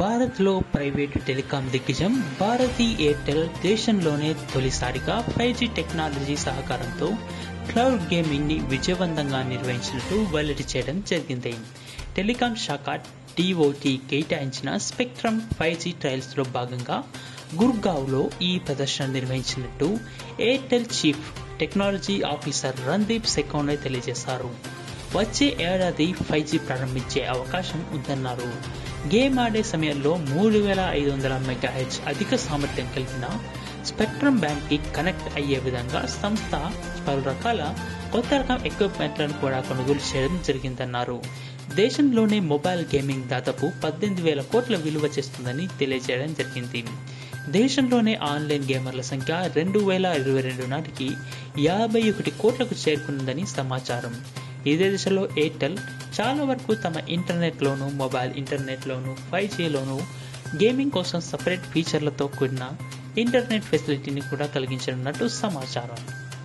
భారత్లో private telecom దిగ్గజం Bharati Airtel దేశంలోనే తొలిసారిగా ఫైవ్ జీ టెక్నాలజీ సహకారంతో క్లౌడ్ గేమింగ్ ని విజయవంతంగా నిర్వహించినట్టు వెల్లడి చేయడం జరిగింది టెలికాం శాఖ టీఓటీ కేటాయించిన స్పెక్ట్రమ్ ఫైవ్ జీ ట్రయల్స్ లో భాగంగా గుర్గావ్లో ఈ ప్రదర్శన నిర్వహించినట్టు Airtel chief technology officer Randeep సెకోనే తెలియజేశారు వచ్చే ఏడాది ఫైవ్ జీ ప్రారంభించే అవకాశం ఉందన్నారు గేమ్ ఆడే సమయంలో మూడు వేల ఐదు వందల మెగాహెచ్ అధిక సామర్థ్యం కలిగిన స్పెక్ట్రమ్ బ్యాండ్ కి కనెక్ట్ అయ్యే విధంగా సంస్థ పలు రకాల కొత్త రకం ఎక్విప్మెంట్లను కూడా కొనుగోలు చేయడం జరిగిందన్నారు దేశంలోనే మొబైల్ గేమింగ్ దాదాపు పద్దెనిమిది వేల కోట్ల విలువ చేస్తుందని తెలియజేయడం జరిగింది దేశంలోనే ఆన్లైన్ గేమర్ల సంఖ్య రెండు వేల ఇరవై రెండు నాటికి యాభై ఒకటి కోట్లకు చేరుకున్నదని సమాచారం ఇదే దిశలో ఎయిర్టెల్ చాలా వరకు తమ ఇంటర్నెట్లోను మొబైల్ ఇంటర్నెట్లోను ఫైవ్ జీలోను గేమింగ్ కోసం సపరేట్ ఫీచర్లతో కూడిన ఇంటర్నెట్ ఫెసిలిటీని కూడా కలిగించనున్నట్టు సమాచారం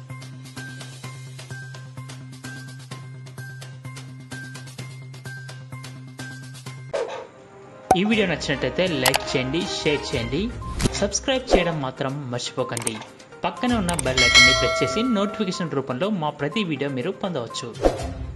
ఈ వీడియో నచ్చినట్లయితే లైక్ చేయండి షేర్ చేయండి సబ్స్క్రైబ్ చేయడం మాత్రం మర్చిపోకండి పక్కనే ఉన్న బెల్ ఐకాన్ని ప్రెస్ చేసి నోటిఫికేషన్ రూపంలో మా ప్రతి వీడియో మీరు పొందవచ్చు